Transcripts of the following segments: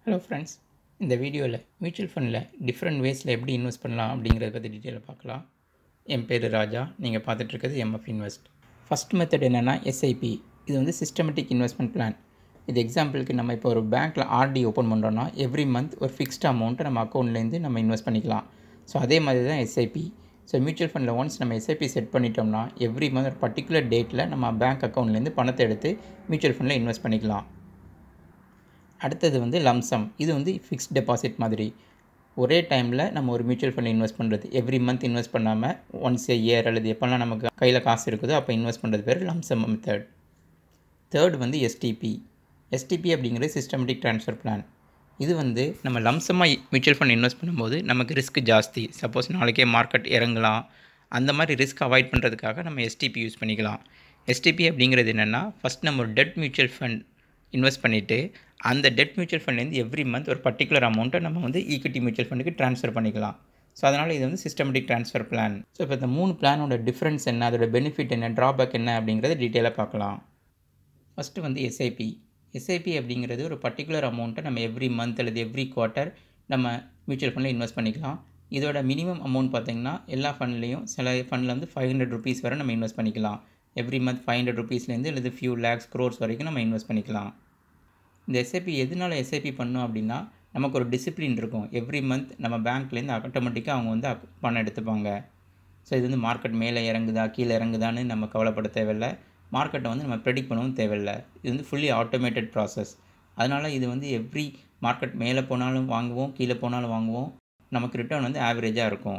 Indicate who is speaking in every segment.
Speaker 1: hello friends இந்த வீடியோவில் mutual ஃபண்டில் டிஃப்ரெண்ட் வேஸில் எப்படி இன்வெஸ்ட் பண்ணலாம் அப்படிங்கிறத பற்றி டீட்டெயிலாக பார்க்கலாம் என் பேர் ராஜா நீங்கள் பார்த்துட்ருக்கிறது எம்எஃப் இன்வெஸ்ட் ஃபஸ்ட் மெத்தட் என்னென்னா எஸ்ஐபி இது வந்து சிஸ்டமேட்டிக் இன்வெஸ்ட்மெண்ட் பிளான் இது எக்ஸாம்பிளுக்கு நம்ம இப்போ ஒரு பேங்க்கில் ஆர்டி ஓப்பன் பண்ணுறோன்னா எவ்ரி மந்த் ஒரு ஃபிக்ஸ்ட் அமௌண்ட்டை நம்ம அக்கௌண்ட்லேருந்து நம்ம இன்வெஸ்ட் பண்ணிக்கலாம் ஸோ அதே மாதிரி தான் எஸ்ஐபி ஸோ மியூச்சுவல் ஃபண்டில் ஒன்ஸ் நம்ம எஸ்ஐபி செட் பண்ணிட்டோம்னா எவ்ரி மந்த் ஒரு பர்டிகுலர் டேட்டில் நம்ம பேங்க் அக்கௌண்ட்லேருந்து பணத்தை எடுத்து மியூச்சுவல் ஃபண்டில் இன்வெஸ்ட் பண்ணிக்கலாம் அடுத்தது வந்து லம்சம் இது வந்து ஃபிக்ஸ்ட் டெபாசிட் மாதிரி ஒரே டைமில் நம்ம ஒரு மியூச்சுவல் ஃபண்ட் இன்வெஸ்ட் பண்ணுறது எவ்ரி மந்த் இன்வெஸ்ட் பண்ணாமல் ஒன்ஸ் ஏ இயர் அல்லது எப்போல்லாம் நமக்கு கையில் காசு இருக்குதோ அப்போ இன்வெஸ்ட் பண்ணுறது பேர் லம்சம் மெத்தட் தேர்ட் வந்து எஸ்டிபி எஸ்டிபி அப்படிங்கிறது சிஸ்டமேட்டிக் ட்ரான்ஸ்ஃபர் பிளான் இது வந்து நம்ம லம்சமாக மியூச்சுவல் ஃபண்ட் இன்வெஸ்ட் பண்ணும்போது நமக்கு ரிஸ்க் ஜாஸ்தி சப்போஸ் நாளைக்கே மார்க்கெட் இறங்கலாம் அந்த மாதிரி ரிஸ்க் அவாய்ட் பண்ணுறதுக்காக நம்ம எஸ்டிபி யூஸ் பண்ணிக்கலாம் எஸ்டிபி அப்படிங்கிறது என்னென்னா ஃபஸ்ட் நம்ம ஒரு டெட் மியூச்சுவல் ஃபண்ட் இன்வெஸ்ட் பண்ணிவிட்டு அந்த டெட் மியூச்சுவல் ஃபண்ட்லேருந்து எவ்ரி மந்த் ஒரு பர்டிகுலர் அமௌண்ட்டை நம்ம வந்து ஈக்விட்டி மியூச்சுவல் ஃபண்டுக்கு ட்ரான்ஸ்ஃபர் பண்ணிக்கலாம் ஸோ அதனால் இது வந்து சிஸ்டமேட்டிக் ட்ரான்ஸ்ஃபர் பிளான் ஸோ இப்போ இந்த மூணு பிளானோட டிஃப்ரென்ஸ் என்ன அதோட பெனிஃபிட் என்ன ட்ராபேக் என்ன அப்படிங்கிறத டீட்டெயிலாக பார்க்கலாம் ஃபஸ்ட்டு வந்து எஸ்ஐபி எஸ்ஐபி அப்படிங்கிறது ஒரு பர்டிகுலர் அமௌண்ட்டை நம்ம எவ்ரி மந்த் அல்லது எவ்ரி குவார்ட்டர் நம்ம மியூச்சுவல் ஃபண்டில் இன்வெஸ்ட் பண்ணிக்கலாம் இதோட மினிமம் அமௌண்ட் பார்த்திங்கன்னா எல்லா ஃபண்ட்லேயும் சில ஃபண்டில் வந்து ஃபைவ் ஹண்ட்ரட் ருபீஸ் வரை நம்ம இன்வெஸ்ட் பண்ணிக்கலாம் எவ்ரி மந்த் ஃபைவ் ஹண்ட்ரட் ருபீஸ்லேருந்து அல்லது ஃபியூ லேக்ஸ் க்ரோர்ஸ் வரைக்கும் நம்ம இன்வெஸ்ட் பண்ணிக்கலாம் இந்த எஸ்ஐபி எதனால எஸ்ஐபி பண்ணோம் அப்படின்னா நமக்கு ஒரு டிசிப்ளின் இருக்கும் எவ்ரி மந்த் நம்ம பேங்க்லேருந்து ஆட்டோமேட்டிக்காக அவங்க வந்து பணம் எடுத்துப்பாங்க ஸோ இது வந்து மார்க்கெட் மேலே இறங்குதா கீழே இறங்குதான்னு நம்ம கவலைப்பட தேவையில்லை மார்க்கெட்டை வந்து நம்ம ப்ரெடிக்ட் பண்ணவும் தேவையில்லை இது வந்து ஃபுல்லி ஆட்டோமேட்டட் ப்ராசஸ் அதனால் இது வந்து எவ்ரி மார்க்கெட் மேலே போனாலும் வாங்குவோம் கீழே போனாலும் வாங்குவோம் நமக்கு ரிட்டர்ன் வந்து ஆவரேஜாக இருக்கும்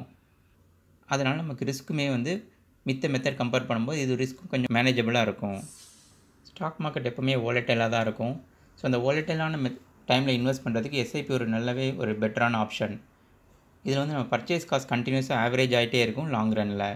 Speaker 1: அதனால் நமக்கு ரிஸ்க்குமே வந்து மித்த மெத்தட் கம்பேர் பண்ணும்போது இது ரிஸ்க்கும் கொஞ்சம் மேனேஜபிளாக இருக்கும் ஸ்டாக் மார்க்கெட் எப்போவுமே ஓலட்டைலாக தான் இருக்கும் ஸோ அந்த ஓலட்டைலான மெத் டைமில் இன்வெஸ்ட் பண்ணுறதுக்கு எஸ்ஐபி ஒரு நல்லாவே ஒரு பெட்டரான ஆப்ஷன் இதில் வந்து நம்ம பர்ச்சேஸ் காஸ்ட் கண்டினியூஸாக ஆவரேஜ் ஆகிட்டே இருக்கும் லாங் ரனில்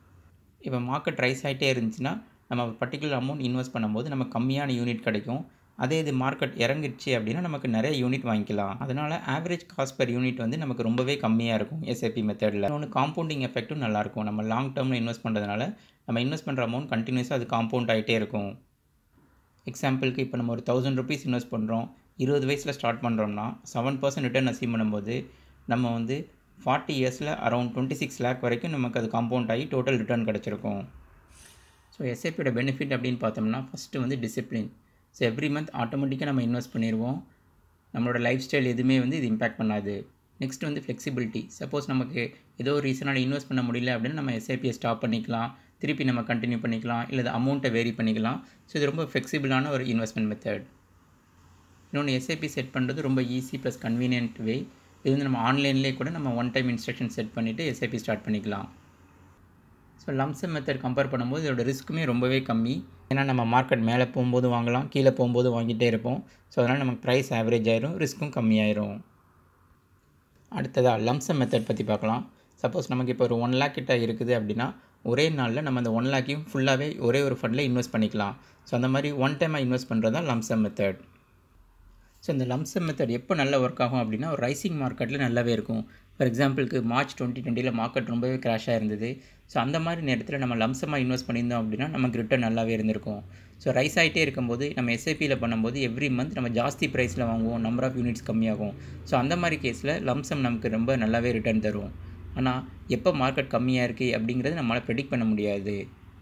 Speaker 1: இப்போ மார்க்கெட் ரைஸ் ஆகிட்டே இருந்துச்சுன்னா நம்ம பர்டிகுலர் அமௌண்ட் இன்வெஸ்ட் பண்ணும்போது நம்ம கம்மியான யூனிட் கிடைக்கும் அதே இது மார்க்கெட் இறங்கிடுச்சு அப்படின்னா நமக்கு நிறைய யூனிட் வாங்கிக்கலாம் அதனால் ஆவரேஜ் காஸ்ட் பெர் யூனிட் வந்து நமக்கு ரொம்பவே கம்மியாக இருக்கும் எஸ்ஐபி மெத்தடில் ஒன்று காம்பவுண்டிங் எஃபெக்ட்டும் நல்லாயிருக்கும் நம்ம லாங் டேர்மில் இன்வெஸ்ட் பண்ணுறதுனால நம்ம இன்வெஸ்ட் பண்ணுற அமௌண்ட் கண்டினியூஸாக அது காம்பவுண்ட் ஆகிட்டே இருக்கும் எக்ஸாம்பிளுக்கு இப்போ நம்ம ஒரு தௌசண்ட் ருபீஸ் இன்வெஸ்ட் பண்ணுறோம் இருபது வயசில் ஸ்டார்ட் பண்ணுறோம்னா செவன் பர்சன்ட் ரிட்டர்ன் அசீவ் பண்ணும்போது நம்ம வந்து ஃபார்ட்டி இயர்ஸில் அரௌண்ட் டுவெண்ட்டி சிக்ஸ் லேக் வரைக்கும் நமக்கு அது காம்பவுண்ட் ஆகி டோட்டல் ரிட்டர்ன் கிடச்சிருக்கும் ஸோ எஸ்ஐபியோட பெனிஃபிட் அப்படின்னு பார்த்தோம்னா ஃபஸ்ட்டு வந்து டிசிப்ளின் ஸோ எவ்ரி மந்த் ஆட்டோமேட்டிக்காக நம்ம இன்வெஸ்ட் பண்ணிடுவோம் நம்மளோட லைஃப் ஸ்டைல் எதுவுமே வந்து இது இம்பேக்ட் பண்ணாது நெக்ஸ்ட் வந்து ஃப்ளெக்சிபிலிட்டி சப்போஸ் நமக்கு ஏதோ ஒரு ரீசனால் இன்வெஸ்ட் பண்ண முடியல அப்படின்னு நம்ம எஸ்ஐபியை ஸ்டாப் பண்ணிக்கலாம் திருப்பி நம்ம கண்டினியூ பண்ணிக்கலாம் இல்லை அமௌண்ட்டை வேரி பண்ணிக்கலாம் ஸோ இது ரொம்ப ஃப்ளெக்சிபிளான ஒரு இன்வெஸ்ட்மெண்ட் மெத்தட் இன்னொன்று எஸ்ஐபி செட் பண்ணுறது ரொம்ப ஈஸி ப்ளஸ் கன்வீனியன்ட் வே இது வந்து நம்ம ஆன்லைன்லேயே கூட நம்ம ஒன் டைம் இன்ஸ்ட்ரக்ஷன் செட் பண்ணிவிட்டு எஸ்ஐபி ஸ்டார்ட் பண்ணிக்கலாம் ஸோ லம்சம் மெத்தட் கம்பேர் பண்ணும்போது இதோட ரிஸ்க்குமே ரொம்பவே கம்மி ஏன்னா நம்ம மார்க்கெட் மேலே போகும்போது வாங்கலாம் கீழே போகும்போது வாங்கிட்டே இருப்போம் ஸோ அதனால் நமக்கு ப்ரைஸ் ஆவரேஜ் ஆயிரும் ரிஸ்க்கும் கம்மியாயிரும் அடுத்ததாக லம்சம் மெத்தட் பற்றி பார்க்கலாம் சப்போஸ் நமக்கு இப்போ ஒரு ஒன் லேக் கிட்ட இருக்குது அப்படின்னா ஒரே நாளில் நம்ம அந்த ஒன் லேக்கையும் ஃபுல்லாகவே ஒரே ஒரு ஃபண்டில் இன்வெஸ்ட் பண்ணிக்கலாம் ஸோ அந்த மாதிரி ஒன் டைமாக இன்வெஸ்ட் பண்ணுறது தான் லம்சம் மெத்தட் ஸோ இந்த லம்சம் மெத்தட் எப்போ நல்லா ஒர்க் ஆகும் அப்படின்னா ஒரு ரைசிங் மார்க்கெட்டில் நல்லாவே இருக்கும் ஃபார் எக்ஸாம்பிளுக்கு மார்ச் டுவெண்ட்டி டுவெண்ட்டியில் மார்க்கெட் ரொம்பவே கிராஷாக இருந்தது ஸோ அந்த மாதிரி நேரத்தில் நம்ம லம்சமாக இன்வெஸ்ட் பண்ணியிருந்தோம் அப்படின்னா நமக்கு ரிட்டர்ன் நல்லாவே இருந்திருக்கும் ஸோ ரைஸ் ஆகிட்டே இருக்கும்போது நம்ம எஸ்ஐபியில் பண்ணும்போது எவ்ரி மந்த் நம்ம ஜாஸ்தி ப்ரைஸில் வாங்குவோம் நம்பர் ஆஃப் யூனிட்ஸ் கம்மியாகும் ஸோ அந்த மாதிரி கேஸில் லம்சம் நமக்கு ரொம்ப நல்லாவே ரிட்டர்ன் தரும் ஆனால் எப்போ மார்க்கெட் கம்மியாக இருக்குது அப்படிங்கிறது நம்மளால் ப்ரெடிக்ட் பண்ண முடியாது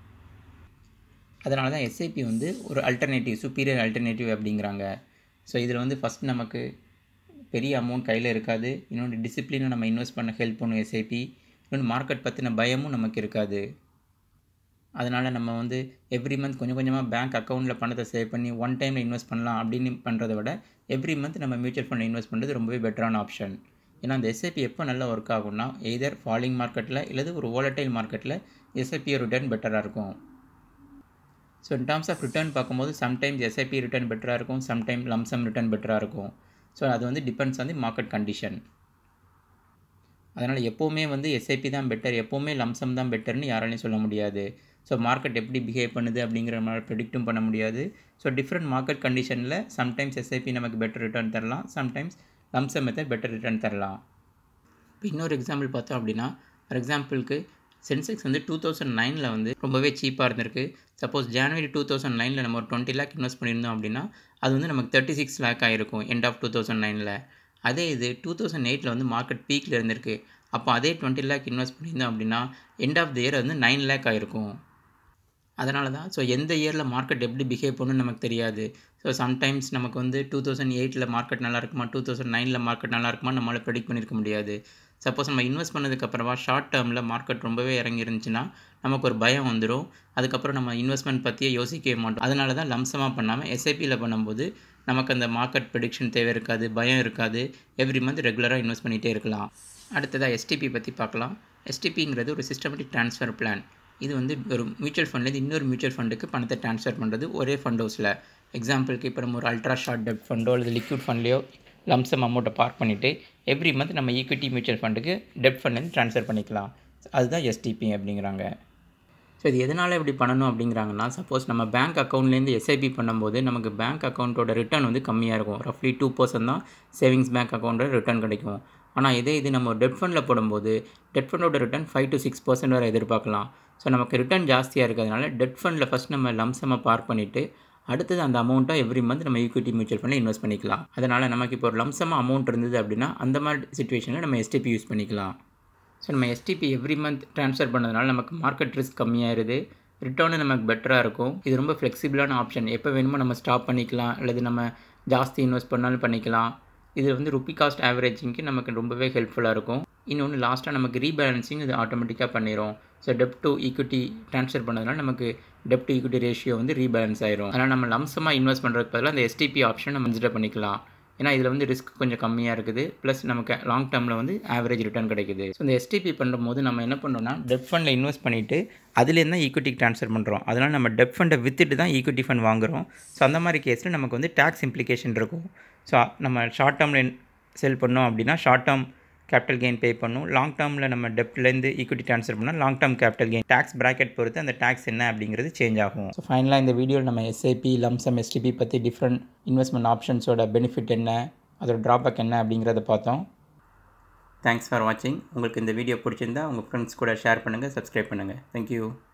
Speaker 1: அதனால தான் எஸ்ஐபி வந்து ஒரு அல்டர்னேட்டிவ் சுப்பீரியர் அல்டர்னேட்டிவ் அப்படிங்கிறாங்க ஸோ இதில் வந்து ஃபஸ்ட் நமக்கு பெரிய அமௌண்ட் கையில் இருக்காது இன்னொன்று டிசிப்ளினாக நம்ம இன்வெஸ்ட் பண்ண ஹெல்ப் பண்ணும் எஸ்ஐபி இன்னொன்று மார்க்கெட் பற்றின பயமும் நமக்கு இருக்காது அதனால் நம்ம வந்து எவ்ரி மந்த் கொஞ்சம் கொஞ்சமாக பேங்க் அக்கௌண்ட்டில் பணத்தை சேவ் பண்ணி ஒன் டைமில் இன்வெஸ்ட் பண்ணலாம் அப்படின்னு பண்ணுறதை விட எவ்ரி மந்த் நம்ம மியூச்சுவல் ஃபண்டில் இன்வெஸ்ட் பண்ணுறது ரொம்பவே பெட்டரான ஆப்ஷன் ஏன்னா அந்த எஸ்ஐபி எப்போ நல்லா ஒர்க் ஆகும்னா எய்தர் ஃபாலிங் மார்க்கெட்டில் இல்லது ஒரு ஓலட்டைல் மார்க்கெட்டில் எஸ்ஐபி ரிட்டர்ன் பெட்டராக இருக்கும் so in terms of return பார்க்கும்போது சம்டைம்ஸ் எஸ்ஐபி ரிட்டர்ன் பெட்டராக இருக்கும் சம்டைம் லம்சம் ரிட்டர்ன் பெட்டராக இருக்கும் ஸோ அது வந்து depends on the market condition அதனால் எப்போவுமே வந்து எஸ்ஐபி தான் பெட்டர் எப்போவுமே லம்சம் தான் பெட்டர்னு யாராலையும் சொல்ல முடியாது ஸோ மார்க்கெட் எப்படி பிஹேவ் பண்ணுது அப்படிங்கிற மாதிரி ப்ரெடிக்ட்டும் பண்ண முடியாது ஸோ டிஃப்ரெண்ட் மார்க்கெட் கண்டிஷனில் சம்டைம்ஸ் எஸ்ஐபி நமக்கு பெட்டர் ரிட்டர்ன் தரலாம் sometimes lumpsum method better return தரலாம் இப்போ இன்னொரு எக்ஸாம்பிள் பார்த்தோம் அப்படின்னா ஃபார் எக்ஸாம்பிளுக்கு சென்செக்ஸ் வந்து டூ தௌசண்ட் நைனில் வந்து ரொம்பவே சீப்பாக இருந்திருக்கு சப்போஸ் ஜனவரி டூ தௌசண்ட் நைனில் நம்ம ஒரு டுவெண்ட்டி லேக் இன்வெஸ்ட் பண்ணியிருந்தோம் அப்படின்னா அது வந்து நமக்கு தேர்ட்டி சிக்ஸ் லேக் ஆகிருக்கும் எண்ட் ஆஃப் டூ தௌசண்ட் நைனில் அதே இது டூ தௌசண்ட் எயிட்டில் வந்து மார்க்கெட் பீக்கில் இருந்திருக்கு அப்போ அதே டுவெண்ட்டி லேக் இன்வெஸ்ட் பண்ணியிருந்தோம் அப்படின்னா எண்ட் ஆஃப் த இயர் வந்து நைன் லேக் ஆகிருக்கும் அதனால தான் ஸோ எந்த இயரில் மார்க்கெட் எப்படி பிஹேவ் பண்ணுன்னு நமக்கு தெரியாது ஸோ சம்டைம்ஸ் நமக்கு வந்து டூ தௌசண்ட் எயிட்டில் மார்க்கெட் நல்லா இருக்குமா டூ தௌசண்ட் நைனில் மார்க்கெட் நல்லா இருக்குமா நம்மளால் ப்ரெடிக்ட் பண்ணியிருக்க முடியாது சப்போஸ் நம்ம இன்வெஸ்ட் பண்ணதுக்கப்புறமா ஷார்ட் டேர்மில் மார்க்கெட் ரொம்பவே இறங்கி இருந்துச்சுன்னா நமக்கு ஒரு பயம் வந்துடும் அதுக்கப்புறம் நம்ம இன்வெஸ்ட்மெண்ட் பற்றியே யோசிக்கவே மாட்டோம் அதனால தான் லம்சமாக பண்ணாமல் எஸ்ஐபியில் பண்ணும்போது நமக்கு அந்த மார்க்கெட் ப்ரெடிக்ஷன் தேவை இருக்காது பயம் இருக்காது எவ்ரி மந்த் ரெகுலராக இன்வெஸ்ட் பண்ணிகிட்டே இருக்கலாம் அடுத்ததாக எஸ்டிபி பற்றி பார்க்கலாம் எஸ்டிபிங்கிறது ஒரு சிஸ்டமேட்டிக் ட்ரான்ஸ்ஃபர் பிளான் இது வந்து ஒரு மியூச்சுவல் ஃபண்ட்லேருந்து இன்னொரு மியூச்சுவல் ஃபண்டுக்கு பணத்தை ட்ரான்ஸ்ஃபர் பண்ணுறது ஒரே ஃபண்ட் ஹவுஸில் எக்ஸாம்பிளுக்கு இப்போ நம்ம ஒரு அல்ட்ரா ஷார்ட் டெப்ட் ஃபண்டோ அல்லது லிக்விட் ஃபண்ட்லேயோ லம்சம் அமௌண்ட்டை பார்க் பண்ணிவிட்டு எவ்ரி மந்த் நம்ம ஈக்விட்டி மியூச்சுவல் ஃபண்டுக்கு டெப்ட் ஃபண்ட்லேருந்து ட்ரான்ஸ்ஃபர் பண்ணிக்கலாம் அதுதான் எஸ்டிபி அப்படிங்கிறாங்க ஸோ இது எதனால் இப்படி பண்ணணும் அப்படிங்கிறாங்கன்னா சப்போஸ் நம்ம பேங்க் அக்கௌண்ட்லேருந்து எஸ்ஐபி பண்ணும்போது நமக்கு பேங்க் அக்கௌண்ட்டோட ரிட்டர்ன் வந்து கம்மியாக இருக்கும் ரஃப்லி டூ பர்சன்ட் தான் சேவிங்ஸ் பேங்க் அக்கௌண்ட்டோட ரிட்டர்ன் கிடைக்கும் ஆனால் இதே இது நம்ம டெட் ஃபண்டில் போடும்போது டெட் ஃபண்டோட return five to six percent வரை எதிர்பார்க்கலாம் ஸோ நமக்கு ரிட்டர்ன் ஜாஸ்தியாக இருக்கிறதுனால டெட் ஃபண்டில் ஃபஸ்ட் நம்ம லம்சமாக பார்க் பண்ணிவிட்டு அடுத்தது அந்த அமௌண்ட்டை எவ்ரி மந்த் நம்ம ஈக்விட்டி மியூச்சுவல் ஃபண்டில் இன்வெஸ்ட் பண்ணிக்கலாம் அதனால் நமக்கு இப்போ ஒரு லம்சமாக அமௌண்ட் இருந்தது அப்படின்னா அந்த மாதிரி சுச்சுவேஷனில் நம்ம எஸ்டிபி யூஸ் பண்ணிக்கலாம் ஸோ நம்ம எஸ்டிபி எவ்ரி மந்த் ட்ரான்ஸ்ஃபர் பண்ணதுனால நமக்கு மார்க்கெட் ரிஸ்க் கம்மியாயிருது ரிட்டர்னு நமக்கு பெட்டராக இருக்கும் இது ரொம்ப ஃப்ளெக்சிபிளான ஆப்ஷன் எப்போ வேணுமோ நம்ம ஸ்டாப் பண்ணிக்கலாம் அல்லது நம்ம ஜாஸ்தி இன்வெஸ்ட் பண்ணாலும் பண்ணிக்கலாம் இது வந்து ருப்பி காஸ்ட் ஆவரேஜிங்க்கு நமக்கு ரொம்பவே ஹெல்ப்ஃபுல்லாக இருக்கும் இன்னொன்று லாஸ்ட்டாக நமக்கு ரீபேலன்சிங் இது ஆட்டோமேட்டிக்காக பண்ணிடும் so debt to equity transfer பண்ணதுனால நமக்கு டெப் டு ஈக்விட்டி ரேஷியோ வந்து ரீபேலன்ஸ் ஆயிரும் அதனால் நம்ம லம்சமாக இன்வெஸ்ட் பண்ணுறதுக்கு பதிலாக அந்த எஸ்டிபி ஆப்ஷன் நம்ம கன்சிடர் பண்ணிக்கலாம் ஏன்னா இதில் வந்து ரிஸ்க் கொஞ்சம் கம்மியாக இருக்குது ப்ளஸ் நமக்கு லாங் டேர்மில் வந்து ஆவரேஜ் ரிட்டர்ன் கிடைக்குது ஸோ இந்த எஸ்டிபி பண்ணும்போது நம்ம என்ன பண்ணுறோம்னா டெப் ஃபண்டில் இன்வெஸ்ட் பண்ணிவிட்டு அதுலேருந்து தான் ஈக்விட்டிக்கு ட்ரான்ஸ்ஃபர் பண்ணுறோம் அதனால் நம்ம டெப் ஃபண்டை வித்துட்டு தான் ஈக்விட்டி ஃபண்ட் வாங்குகிறோம் ஸோ அந்த மாதிரி கேஸில் நமக்கு வந்து டேக்ஸ் இம்ப்ளிகேஷன் இருக்கும் ஸோ நம்ம ஷார்ட் டேர்மில் செல் பண்ணோம் அப்படின்னா short term capital gain pay பண்ணும் லாங் டேர்மில் நம்ம டெப்ட்லேருந்து ஈக்விட்டி ட்ரான்ஸ்ஃபர் பண்ணால் long term capital gain tax bracket பொறுத்து அந்த டேக்ஸ் என்ன அப்படிங்கிறது சேஞ்ச் ஆகும் ஸோ ஃபைனலாக இந்த வீடியோவில் நம்ம எஸ்ஐபி லம்சம் எஸ்டிபி பற்றி டிஃப்ரெண்ட் இன்வெஸ்ட்மெண்ட் ஆப்ஷன்ஸோட பெனிஃபிட் என்ன அதோட ட்ராபேக் என்ன அப்படிங்கிறத பார்த்தோம் தேங்க்ஸ் ஃபார் வாட்சிங் உங்களுக்கு இந்த வீடியோ பிடிச்சிருந்தா உங்கள் ஃப்ரெண்ட்ஸ் கூட ஷேர் பண்ணுங்கள் சப்ஸ்கிரைப் பண்ணுங்கள் தேங்க்யூ